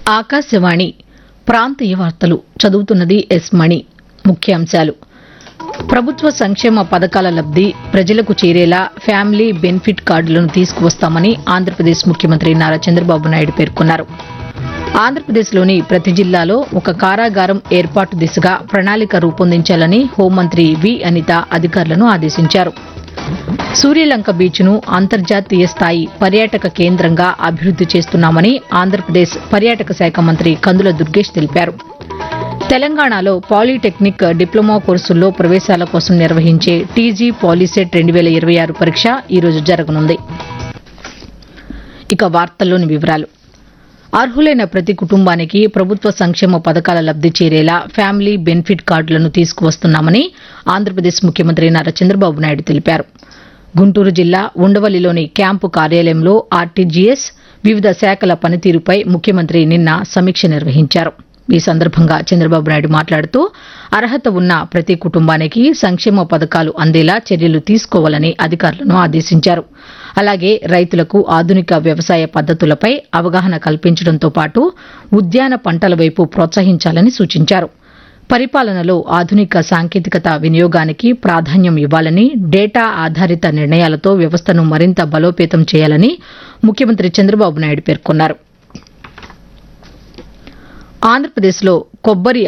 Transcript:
ఆకాశవాణి ప్రాంతీయ వార్తలు చదువుతున్నది ఎస్ మణి ముఖ్యాంశాలు ప్రభుత్వ సంక్షేమ పథకాల లబ్ది ప్రజలకు చేరేలా ఫ్యామిలీ బెనిఫిట్ కార్డులను తీసుకువస్తామని ఆంధ్రప్రదేశ్ ముఖ్యమంత్రి నారా చంద్రబాబు నాయుడు పేర్కొన్నారు ఆంధ్రప్రదేశ్లోని ప్రతి జిల్లాలో ఒక కారాగారం ఏర్పాటు దిశగా ప్రణాళిక రూపొందించాలని హోంమంత్రి వి అనిత అధికారులను ఆదేశించారు సూర్యలంక బీచ్ను అంతర్జాతీయ స్థాయి పర్యాటక కేంద్రంగా అభివృద్ది చేస్తున్నామని ఆంధ్రప్రదేశ్ పర్యాటక శాఖ మంత్రి కందుల దుర్గేష్ తెలిపారు తెలంగాణలో పాలీటెక్నిక్ డిప్లొమా కోర్సుల్లో ప్రవేశాల కోసం నిర్వహించే టీజీ పాలీసెట్ రెండు వేల ఇరవై ఆరు పరీక్ష ఈరోజు జరగనుంది ఇక వార్తల్లోని వివరాలు అర్హులైన ప్రతి కుటుంబానికి ప్రభుత్వ సంక్షేమ పథకాల లబ్ది చేరేలా ఫ్యామిలీ బెనిఫిట్ కార్డులను తీసుకువస్తున్నామని ఆంధ్రప్రదేశ్ ముఖ్యమంత్రి నారా చంద్రబాబు నాయుడు తెలిపారు గుంటూరు జిల్లా ఉండవల్లిలోని క్యాంపు కార్యాలయంలో ఆర్టీజీఎస్ వివిధ శాఖల పనితీరుపై ముఖ్యమంత్రి నిన్న సమీక్ష నిర్వహించారు ఈ సందర్భంగా చంద్రబాబు నాయుడు మాట్లాడుతూ అర్హత ఉన్న ప్రతి కుటుంబానికి సంక్షేమ పథకాలు అందేలా చర్యలు తీసుకోవాలని అధికారులను ఆదేశించారు అలాగే రైతులకు ఆధునిక వ్యవసాయ పద్దతులపై అవగాహన కల్పించడంతో పాటు ఉద్యాన పంటల వైపు ప్రోత్సహించాలని సూచించారు పరిపాలనలో ఆధునిక సాంకేతికత వినియోగానికి ప్రాధాన్యం ఇవ్వాలని డేటా ఆధారిత నిర్ణయాలతో వ్యవస్థను మరింత బలోపేతం చేయాలని ముఖ్యమంత్రి చంద్రబాబు నాయుడు పేర్కొన్నారు ఆంధ్రప్రదేశ్లో కొబ్బరి